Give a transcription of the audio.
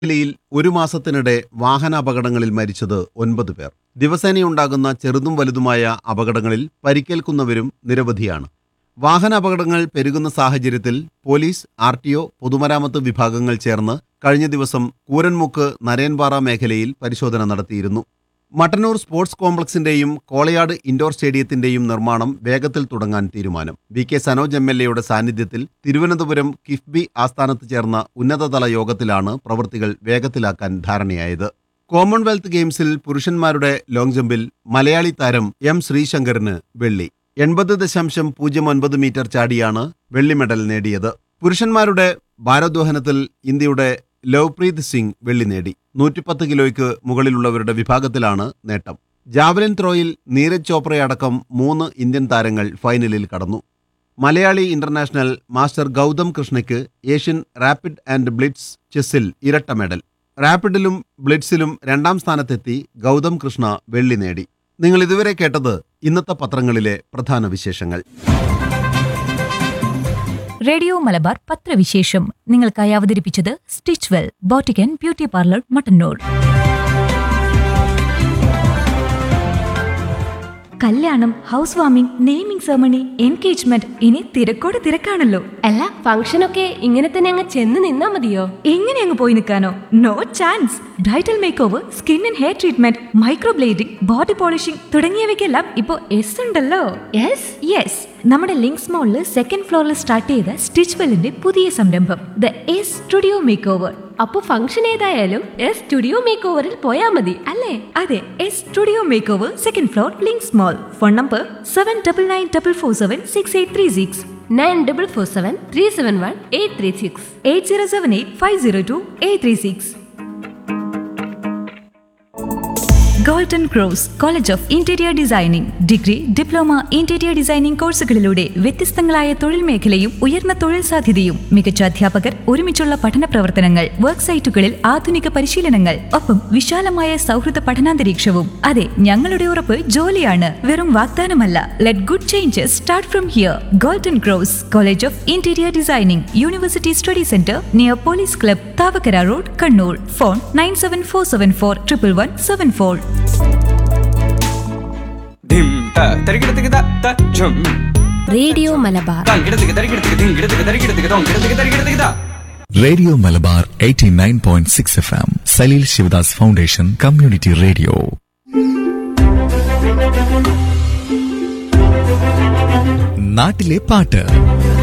മേഖലയിൽ ഒരു മാസത്തിനിടെ വാഹനാപകടങ്ങളിൽ മരിച്ചത് ഒൻപത് പേർ ദിവസേനയുണ്ടാകുന്ന ചെറുതും വലുതുമായ അപകടങ്ങളിൽ പരിക്കേൽക്കുന്നവരും നിരവധിയാണ് വാഹനാപകടങ്ങൾ പെരുകുന്ന സാഹചര്യത്തിൽ പോലീസ് ആർ ടി ഒ പൊതുമരാമത്ത് വിഭാഗങ്ങൾ ചേർന്ന് കഴിഞ്ഞ ദിവസം കൂരൻമുക്ക് നരയൻപാറ മേഖലയിൽ പരിശോധന നടത്തിയിരുന്നു മട്ടന്നൂർ സ്പോർട്സ് കോംപ്ലക്സിന്റെയും കോളയാട് ഇൻഡോർ സ്റ്റേഡിയത്തിന്റെയും നിർമ്മാണം വേഗത്തിൽ തുടങ്ങാൻ തീരുമാനം V K Sanoj M L എയുടെ സാന്നിധ്യത്തിൽ തിരുവനന്തപുരം കിഫ്ബി ആസ്ഥാനത്ത് ചേർന്ന ഉന്നതതല യോഗത്തിലാണ് പ്രവൃത്തികൾ വേഗത്തിലാക്കാൻ ധാരണയായത് കോമൺവെൽത്ത് ഗെയിംസിൽ പുരുഷന്മാരുടെ ലോങ് ജമ്പിൽ മലയാളി താരം എം ശ്രീശങ്കറിന് വെള്ളി എൺപത് ദശാംശം പൂജ്യം ഒൻപത് മീറ്റർ ചാടിയാണ് വെള്ളി മെഡൽ നേടിയത് പുരുഷന്മാരുടെ ഭാരോദ്വഹനത്തിൽ ഇന്ത്യയുടെ ലവ്പ്രീത് സിംഗ് വെള്ളി നേടി നൂറ്റിപ്പത്ത് കിലോയ്ക്ക് മുകളിലുള്ളവരുടെ വിഭാഗത്തിലാണ് നേട്ടം ജാവലിൻ ത്രോയിൽ നീരജ് ചോപ്രയടക്കം മൂന്ന് ഇന്ത്യൻ താരങ്ങൾ ഫൈനലിൽ കടന്നു മലയാളി ഇന്റർനാഷണൽ മാസ്റ്റർ ഗൗതം കൃഷ്ണയ്ക്ക് ഏഷ്യൻ റാപ്പിഡ് ആൻഡ് ബ്ലിറ്റ്സ് ചെസ്സിൽ ഇരട്ട മെഡൽ റാപ്പിഡിലും ബ്ലിറ്റ്സിലും രണ്ടാം സ്ഥാനത്തെത്തി ഗൗതം കൃഷ്ണ വെള്ളി നേടി നിങ്ങൾ ഇതുവരെ കേട്ടത് ഇന്നത്തെ പത്രങ്ങളിലെ പ്രധാന വിശേഷങ്ങൾ റേഡിയോ മലബാർ പത്രവിശേഷം നിങ്ങൾക്കായി അവതരിപ്പിച്ചത് stitch well boutique and beauty parlour Mattannur കല്യാണം house warming naming ceremony engagement ഇനി തിരക്കോട് തിരക്കാണല്ലോ അല്ല ഫംഗ്ഷനൊക്കെ ഇങ്ങനെ തന്നെ അങ്ങ് ചെന്ന് നിന്നാ മതിയോ എങ്ങനെ അങ്ങ് പോയി നിൽക്കാനോ no chance bridal make over skin and hair treatment microblading body polishing തുടങ്ങിയവയ്ക്കെല്ലാം ഇപ്പോൾ എസ് ഉണ്ടല്ലോ യെസ് യെസ് നമ്മുടെ ലിങ്ക്സ് മോളിൽ സെക്കൻഡ് ഫ്ലോറിൽ സ്റ്റാർട്ട് ചെയ്ത സ്റ്റിച്ച് വെല്ലിന്റെ പുതിയ സംരംഭം the S studio make over അപ്പൊ ഫംഗ്ഷൻ ഏതായാലും എസ് സ്റ്റുഡിയോ മേക്ക് ഓവറിൽ പോയാ മതി അല്ലേ അതെ S studio make over second floor Links mall phone number seven double nine double four seven six eight three six nine double four seven three seven one eight three six eight zero seven eight five zero two eight three six golden cross college of interior designing degree diploma interior designing കോഴ്സുകളിലൂടെ വ്യത്യസ്തങ്ങളായ തൊഴിൽ മേഖലയും ഉയർന്ന തൊഴിൽ സാധ്യതയും മികച്ച അധ്യാപകർ ഒരുമിച്ചുള്ള പഠന പ്രവർത്തനങ്ങൾ വർക്ക് സൈറ്റുകളിൽ ആധുനിക പരിശീലനങ്ങൾ ഒപ്പം വിശാലമായ സൗഹൃദ പഠനാന്തരീക്ഷവും അതെ ഞങ്ങളുടെ ഉറപ്പ് ജോലിയാണ് വെറും വാഗ്ദാനമല്ല let good changes start from here golden cross college of interior designing university study centre near police club Thavakkara road Kannur phone nine seven four seven four triple one seven four ധിം ത തരികിടത്തിക്ക് ത ത ഝും റേഡിയോ മലബാർ തങ്കിടത്തിക്ക് തരികിടത്തിക്ക് ധിങ്കിടത്തിക്ക് തരികിടത്തിക്ക് തൊങ്കിടത്തിക്ക് തരികിടത്തിക്ക് ത radio Malabar 89.6 F M Saleel Sivadas foundation community radio നാട്ടിലെ പാട്ട്